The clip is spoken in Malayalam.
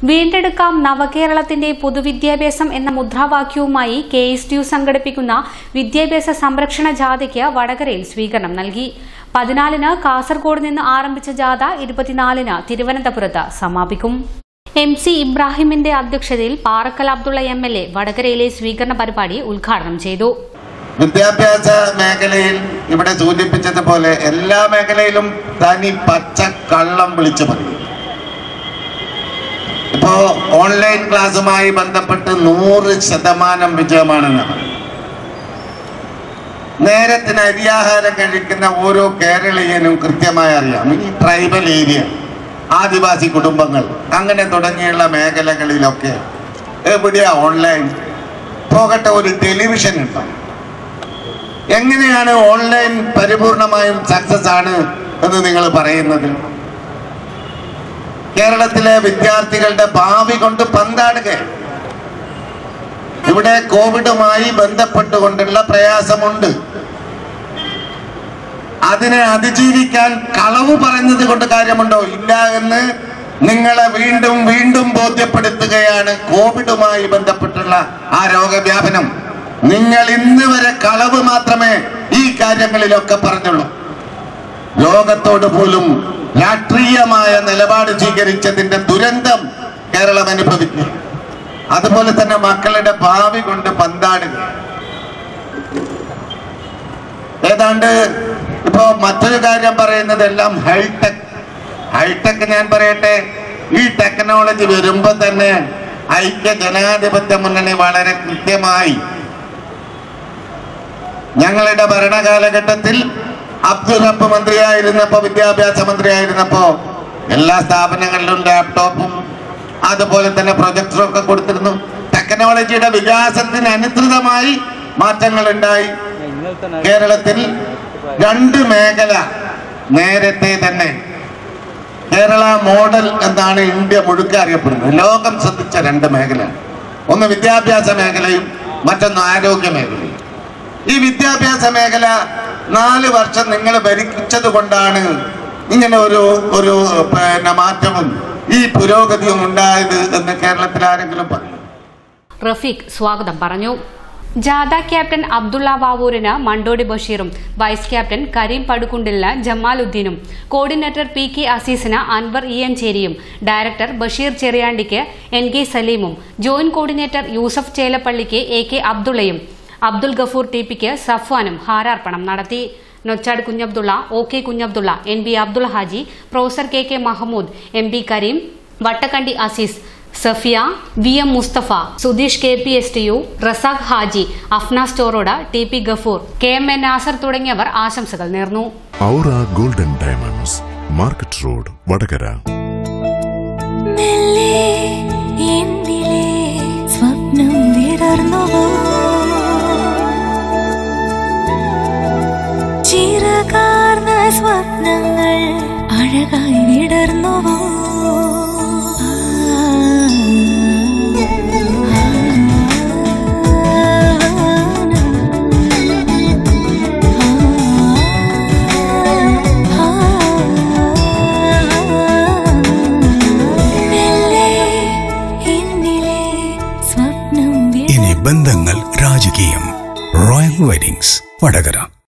വീണ്ടെടുക്കാം നവകേരളത്തിന്റെ പൊതുവിദ്യാഭ്യാസം എന്ന മുദ്രാവാക്യവുമായി കെ എസ് ടി യു സംഘടിപ്പിക്കുന്ന വിദ്യാഭ്യാസ സംരക്ഷണ ജാഥയ്ക്ക് വടകരയിൽ സ്വീകരണം നൽകി പതിനാലിന് കാസർഗോഡ് നിന്ന് ആരംഭിച്ച ജാഥ ഇരുപത്തിനാലിന് തിരുവനന്തപുരത്ത് സമാപിക്കും എം സി ഇബ്രാഹിമിന്റെ അധ്യക്ഷതയിൽ Parakkal Abdulla M L A വടകരയിലെ സ്വീകരണ പരിപാടി ഉദ്ഘാടനം ചെയ്തു വിദ്യാഭ്യാസ മേഖലയിൽ ഇവിടെ സൂചിപ്പിച്ചതുപോലെ എല്ലാ മേഖലയിലും തനി പച്ച കള്ളം വിളിച്ചു പറയും ഇപ്പോ ഓൺലൈൻ ക്ലാസ്സുമായി ബന്ധപ്പെട്ട് നൂറ് ശതമാനം വിജയമാണെന്ന് പറയും നേരത്തിന് അരിയാഹാരം കഴിക്കുന്ന ഓരോ കേരളീയനും കൃത്യമായി അറിയാം ഈ ട്രൈബൽ ഏരിയ ആദിവാസി കുടുംബങ്ങൾ അങ്ങനെ തുടങ്ങിയുള്ള മേഖലകളിലൊക്കെ എവിടെയാ ഓൺലൈൻ പോകട്ടെ ഒരു ടെലിവിഷൻ ഉണ്ടോ എങ്ങനെയാണ് ഓൺലൈൻ പരിപൂർണമായും സക്സസ് ആണ് എന്ന് നിങ്ങൾ പറയുന്നത് കേരളത്തിലെ വിദ്യാർത്ഥികളുടെ ഭാവി കൊണ്ട് പന്താടുകയാണ് ഇവിടെ കോവിഡുമായി ബന്ധപ്പെട്ടുകൊണ്ടുള്ള പ്രയാസമുണ്ട് അതിനെ അതിജീവിക്കാൻ കളവ് പറഞ്ഞത് കൊണ്ട് കാര്യമുണ്ടോ ഇല്ല എന്ന് നിങ്ങളെ വീണ്ടും വീണ്ടും ബോധ്യപ്പെടുത്തുകയാണ് കോവിഡുമായി ബന്ധപ്പെട്ടുള്ള ആ രോഗവ്യാപനം നിങ്ങൾ ഇന്ന് വരെ കളവ് മാത്രമേ ഈ കാര്യങ്ങളിലൊക്കെ പറഞ്ഞുള്ളൂ ലോകത്തോട് പോലും രാഷ്ട്രീയമായ നിലപാട് സ്വീകരിച്ചതിന്റെ ദുരന്തം കേരളം അനുഭവിക്കും അതുപോലെ തന്നെ മക്കളുടെ ഭാവി കൊണ്ട് പന്താടുക ഏതാണ്ട് ഇപ്പോ മറ്റൊരു കാര്യം പറയുന്നത് എല്ലാം ഹൈടെക് ഹൈടെക് ഞാൻ പറയട്ടെ ഈ ടെക്നോളജി വരുമ്പോ തന്നെ ഐക്യ ജനാധിപത്യ മുന്നണി വളരെ കൃത്യമായി ഞങ്ങളുടെ ഭരണകാലഘട്ടത്തിൽ അബ്ദുൾ റബ്ബ് മന്ത്രിയായിരുന്നപ്പോ വിദ്യാഭ്യാസ മന്ത്രിയായിരുന്നപ്പോ എല്ലാ സ്ഥാപനങ്ങളിലും ലാപ്ടോപ്പും അതുപോലെ തന്നെ പ്രൊജക്ടറും ഒക്കെ കൊടുത്തിരുന്നു ടെക്നോളജിയുടെ വികാസത്തിന് അനുസൃതമായി മാറ്റങ്ങൾ ഉണ്ടായി കേരളത്തിൽ രണ്ട് മേഖല നേരത്തെ തന്നെ കേരള മോഡൽ എന്നാണ് ഇന്ത്യ മുഴുക്കെ അറിയപ്പെടുന്നത് ലോകം ശ്രദ്ധിച്ച രണ്ട് മേഖല ഒന്ന് വിദ്യാഭ്യാസ മേഖലയും മറ്റൊന്ന് ആരോഗ്യ മേഖലയും ഈ വിദ്യാഭ്യാസ മേഖല നാല് വർഷം നിങ്ങൾ ഭരിച്ചത് കൊണ്ടാണ് ഇങ്ങനെ ഒരു ഒരു പിന്നെ മാറ്റവും ഈ പുരോഗതിയും ഉണ്ടായത് എന്ന് കേരളത്തിൽ ആരെങ്കിലും പറയും റഫീഖ് സ്വാഗതം പറഞ്ഞു ജാഥ ക്യാപ്റ്റൻ അബ്ദുള്ള വാവൂരിന് മണ്ടോടി ബഷീറും വൈസ് ക്യാപ്റ്റൻ കരീം പടുക്കുണ്ടിലിന് ജമാലുദ്ദീനും കോർഡിനേറ്റർ പി കെ അസീസിന് അൻവർ ഇ എൻ ചേരിയും ഡയറക്ടർ ബഷീർ ചെറിയാണ്ടിക്ക് എൻ കെ സലീമും ജോയിന്റ് കോർഡിനേറ്റർ യൂസഫ് ചേലപ്പള്ളിക്ക് എ കെ അബ്ദുള്ളയും അബ്ദുൽ ഗഫൂർ ടി പിക്ക് സഫ്വാനും ഹാരാർപ്പണം നടത്തി Nochad Kunhabdulla O K Kunhabdulla N B Abdul Haji professor K K Mahmood M B Kareem Vattakandi Azeez Safiya V M Musthafa Sudheesh K P S T U Razak Haji Afna സ്റ്റോറോഡ് T P Gafoor K M N Nasar തുടങ്ങിയവർ ആശംസകൾ നേർന്നു Aura golden diamonds market road Vadakara മെല്ലെ എന്നിലെ സ്വപ്നം വിടർന്നുവോ ചിറകാർന്ന സ്വപ്നങ്ങൾ അഴകായി വിടർന്നുവോ മെല്ലെ എന്നിലെ സ്വപ്നം ഇനി ബന്ധങ്ങൾ രാജകീയം റോയൽ വെഡിങ്സ് വടകര